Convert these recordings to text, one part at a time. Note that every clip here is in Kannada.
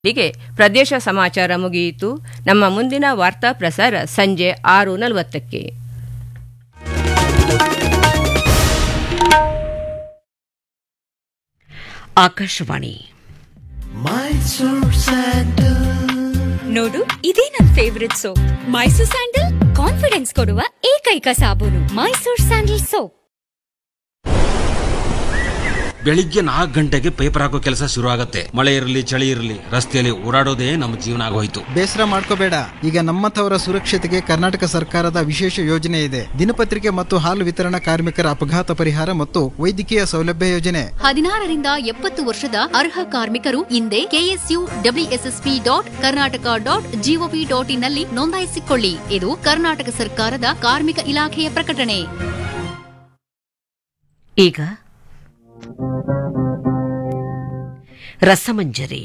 ಇಲ್ಲಿಗೆ ಪ್ರದೇಶ ಸಮಾಚಾರ ಮುಗಿಯಿತು ನಮ್ಮ ಮುಂದಿನ ವಾರ್ತಾ ಪ್ರಸಾರ ಸಂಜೆ ಆರು ನಲವತ್ತಕ್ಕೆ ಆಕಾಶವಾಣಿ ನೋಡು ಇದೇ ನನ್ favourite soap Mysore sandal confidence ಕೊಡುವ ಏಕೈಕ ಸಾಬೂನು ಮೈಸೂರ್ ಸ್ಯಾಂಡಲ್ ಸೋಪ್ ಬೆಳಿಗ್ಗೆ ನಾಲ್ಕು ಗಂಟೆಗೆ ಪೇಪರ್ ಹಾಕೋ ಕೆಲಸ ಶುರು ಆಗತ್ತೆ ಮಳೆ ಇರಲಿ ಚಳಿ ಇರಲಿ ರಸ್ತೆಯಲ್ಲಿ ಓಡಾಡೋದೇ ನಮ್ಮ ಜೀವನ ಆಗೋಯ್ತು ಬೇಸರ ಮಾಡ್ಕೋಬೇಡ ಈಗ ನಮ್ಮಂಥವರ ಸುರಕ್ಷತೆಗೆ ಕರ್ನಾಟಕ ಸರ್ಕಾರದ ವಿಶೇಷ ಯೋಜನೆ ಇದೆ ದಿನಪತ್ರಿಕೆ ಮತ್ತು ಹಾಲು ವಿತರಣಾ ಕಾರ್ಮಿಕರ ಅಪಘಾತ ಪರಿಹಾರ ಮತ್ತು ವೈದ್ಯಕೀಯ ಸೌಲಭ್ಯ ಯೋಜನೆ ಹದಿನಾರರಿಂದ ಎಪ್ಪತ್ತು ವರ್ಷದ ಅರ್ಹ ಕಾರ್ಮಿಕರು ಹಿಂದೆ KSU WSSP dot Karnataka dot G O V ಡಾಟ್ ಇನ್ನಲ್ಲಿ ನೋಂದಾಯಿಸಿಕೊಳ್ಳಿ ಇದು ಕರ್ನಾಟಕ ಸರ್ಕಾರದ ಕಾರ್ಮಿಕ ಇಲಾಖೆಯ ಪ್ರಕಟಣೆ ಈಗ ರಸಮಂಜರಿ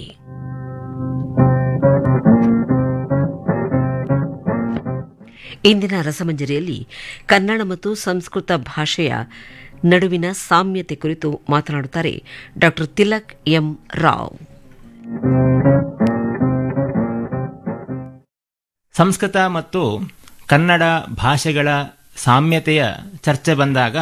ಇಂದಿನ ರಸಮಂಜರಿಯಲ್ಲಿ ಕನ್ನಡ ಮತ್ತು ಸಂಸ್ಕೃತ ಭಾಷೆಯ ನಡುವಿನ ಸಾಮ್ಯತೆ ಕುರಿತು ಮಾತನಾಡುತ್ತಾರೆ ಡಾಕ್ಟರ್ ತಿಲಕ್ ಎಂ ರಾವ್ ಸಂಸ್ಕೃತ ಮತ್ತು ಕನ್ನಡ ಭಾಷೆಗಳ ಸಾಮ್ಯತೆಯ ಚರ್ಚೆ ಬಂದಾಗ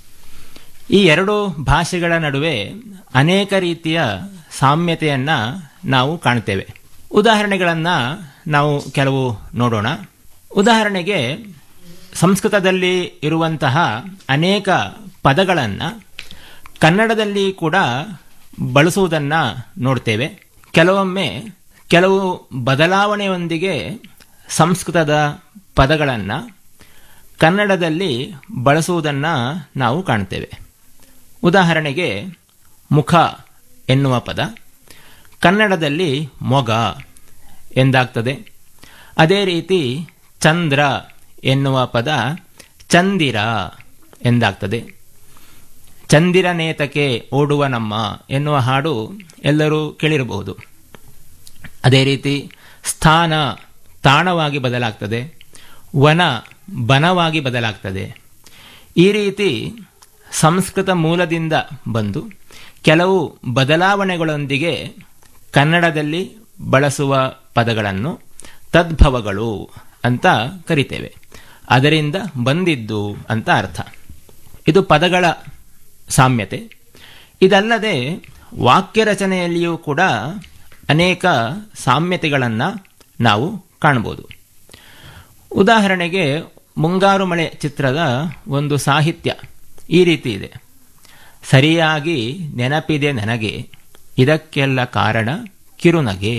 ಈ ಎರಡು ಭಾಷೆಗಳ ನಡುವೆ ಅನೇಕ ರೀತಿಯ ಸಾಮ್ಯತೆಯನ್ನು ನಾವು ಕಾಣ್ತೇವೆ ಉದಾಹರಣೆಗಳನ್ನು ನಾವು ಕೆಲವು ನೋಡೋಣ ಉದಾಹರಣೆಗೆ ಸಂಸ್ಕೃತದಲ್ಲಿ ಇರುವಂತಹ ಅನೇಕ ಪದಗಳನ್ನು ಕನ್ನಡದಲ್ಲಿ ಕೂಡ ಬಳಸುವುದನ್ನು ನೋಡ್ತೇವೆ ಕೆಲವೊಮ್ಮೆ ಕೆಲವು ಬದಲಾವಣೆಯೊಂದಿಗೆ ಸಂಸ್ಕೃತದ ಪದಗಳನ್ನು ಕನ್ನಡದಲ್ಲಿ ಬಳಸುವುದನ್ನು ನಾವು ಕಾಣ್ತೇವೆ ಉದಾಹರಣೆಗೆ ಮುಖ ಎನ್ನುವ ಪದ ಕನ್ನಡದಲ್ಲಿ ಮೊಗ ಎಂದಾಗ್ತದೆ ಅದೇ ರೀತಿ ಚಂದ್ರ ಎನ್ನುವ ಪದ ಚಂದಿರ ಎಂದಾಗ್ತದೆ ಚಂದಿರನೇತಕ್ಕೆ ಓಡುವ ನಮ್ಮ ಎನ್ನುವ ಹಾಡು ಎಲ್ಲರೂ ಕೇಳಿರಬಹುದು ಅದೇ ರೀತಿ ಸ್ಥಾನ ತಾಣವಾಗಿ ಬದಲಾಗ್ತದೆ ವನ ಬನವಾಗಿ ಬದಲಾಗ್ತದೆ ಈ ರೀತಿ ಸಂಸ್ಕೃತ ಮೂಲದಿಂದ ಬಂದು ಕೆಲವು ಬದಲಾವಣೆಗಳೊಂದಿಗೆ ಕನ್ನಡದಲ್ಲಿ ಬಳಸುವ ಪದಗಳನ್ನು ತದ್ಭವಗಳು ಅಂತ ಕರಿತೇವೆ ಅದರಿಂದ ಬಂದಿದ್ದು ಅಂತ ಅರ್ಥ ಇದು ಪದಗಳ ಸಾಮ್ಯತೆ ಇದಲ್ಲದೆ ವಾಕ್ಯ ರಚನೆಯಲ್ಲಿಯೂ ಕೂಡ ಅನೇಕ ಸಾಮ್ಯತೆಗಳನ್ನು ನಾವು ಕಾಣ್ಬೋದು ಉದಾಹರಣೆಗೆ ಮುಂಗಾರು ಮಳೆ ಚಿತ್ರದ ಒಂದು ಸಾಹಿತ್ಯ ಈ ರೀತಿ ಇದೆ ಸರಿಯಾಗಿ ನೆನಪಿದೆ ನನಗೆ ಇದಕ್ಕೆಲ್ಲ ಕಾರಣ ಕಿರುನಗೆ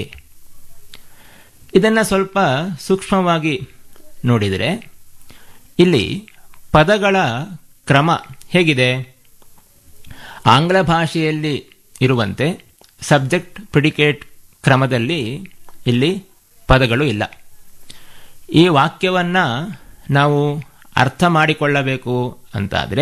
ಇದನ್ನು ಸ್ವಲ್ಪ ಸೂಕ್ಷ್ಮವಾಗಿ ನೋಡಿದರೆ ಇಲ್ಲಿ ಪದಗಳ ಕ್ರಮ ಹೇಗಿದೆ ಆಂಗ್ಲ ಭಾಷೆಯಲ್ಲಿ ಇರುವಂತೆ ಸಬ್ಜೆಕ್ಟ್ ಪ್ರಿಡಿಕೇಟ್ ಕ್ರಮದಲ್ಲಿ ಇಲ್ಲಿ ಪದಗಳು ಇಲ್ಲ ಈ ವಾಕ್ಯವನ್ನು ನಾವು ಅರ್ಥ ಮಾಡಿಕೊಳ್ಳಬೇಕು ಅಂತಾದರೆ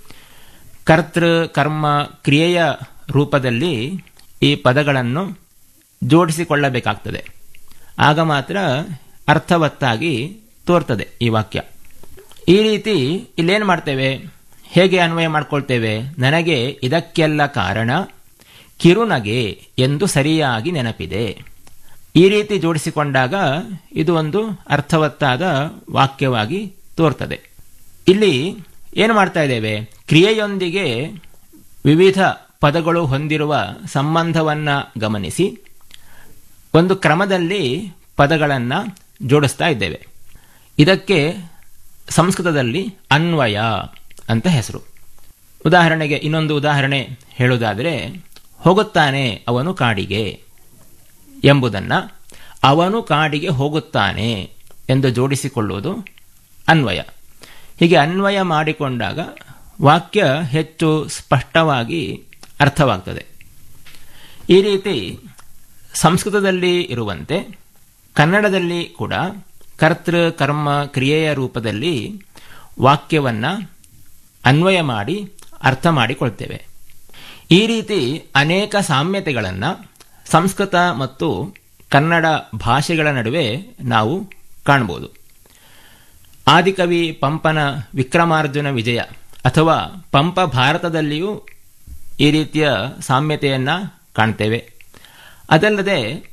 ಕರ್ತೃ ಕರ್ಮ ಕ್ರಿಯೆಯ ರೂಪದಲ್ಲಿ ಈ ಪದಗಳನ್ನು ಜೋಡಿಸಿಕೊಳ್ಳಬೇಕಾಗ್ತದೆ ಆಗ ಮಾತ್ರ ಅರ್ಥವತ್ತಾಗಿ ತೋರ್ತದೆ ಈ ವಾಕ್ಯ ಈ ರೀತಿ ಇಲ್ಲೇನು ಮಾಡ್ತೇವೆ ಹೇಗೆ ಅನ್ವಯ ಮಾಡ್ಕೊಳ್ತೇವೆ ನನಗೆ ಇದಕ್ಕೆಲ್ಲ ಕಾರಣ ಕಿರುನಗೆ ಎಂದು ಸರಿಯಾಗಿ ನೆನಪಿದೆ ಈ ರೀತಿ ಜೋಡಿಸಿಕೊಂಡಾಗ ಇದು ಒಂದು ಅರ್ಥವತ್ತಾದ ವಾಕ್ಯವಾಗಿ ತೋರ್ತದೆ ಇಲ್ಲಿ ಏನು ಮಾಡ್ತಾ ಇದ್ದೇವೆ ಕ್ರಿಯೆಯೊಂದಿಗೆ ವಿವಿಧ ಪದಗಳು ಹೊಂದಿರುವ ಸಂಬಂಧವನ್ನು ಗಮನಿಸಿ ಒಂದು ಕ್ರಮದಲ್ಲಿ ಪದಗಳನ್ನು ಜೋಡಿಸ್ತಾ ಇದ್ದೇವೆ ಇದಕ್ಕೆ ಸಂಸ್ಕೃತದಲ್ಲಿ ಅನ್ವಯ ಅಂತ ಹೆಸರು ಉದಾಹರಣೆಗೆ ಇನ್ನೊಂದು ಉದಾಹರಣೆ ಹೇಳುವುದಾದರೆ ಹೋಗುತ್ತಾನೆ ಅವನು ಕಾಡಿಗೆ ಎಂಬುದನ್ನು ಅವನು ಕಾಡಿಗೆ ಹೋಗುತ್ತಾನೆ ಎಂದು ಜೋಡಿಸಿಕೊಳ್ಳುವುದು ಅನ್ವಯ ಹೀಗೆ ಅನ್ವಯ ಮಾಡಿಕೊಂಡಾಗ ವಾಕ್ಯ ಹೆಚ್ಚು ಸ್ಪಷ್ಟವಾಗಿ ಅರ್ಥವಾಗ್ತದೆ ಈ ರೀತಿ ಸಂಸ್ಕೃತದಲ್ಲಿ ಇರುವಂತೆ ಕನ್ನಡದಲ್ಲಿ ಕೂಡ ಕರ್ತೃ ಕರ್ಮ ಕ್ರಿಯೆಯ ರೂಪದಲ್ಲಿ ವಾಕ್ಯವನ್ನು ಅನ್ವಯ ಮಾಡಿ ಅರ್ಥ ಮಾಡಿಕೊಳ್ತೇವೆ ಈ ರೀತಿ ಅನೇಕ ಸಾಮ್ಯತೆಗಳನ್ನು ಸಂಸ್ಕೃತ ಮತ್ತು ಕನ್ನಡ ಭಾಷೆಗಳ ನಡುವೆ ನಾವು ಕಾಣ್ಬೋದು ಆದಿಕವಿ ಪಂಪನ ವಿಕ್ರಮಾರ್ಜುನ ವಿಜಯ ಅಥವಾ ಪಂಪ ಭಾರತದಲ್ಲಿಯೂ ಈ ರೀತಿಯ ಸಾಮ್ಯತೆಯನ್ನು ಕಾಣ್ತೇವೆ ಅದಲ್ಲದೆ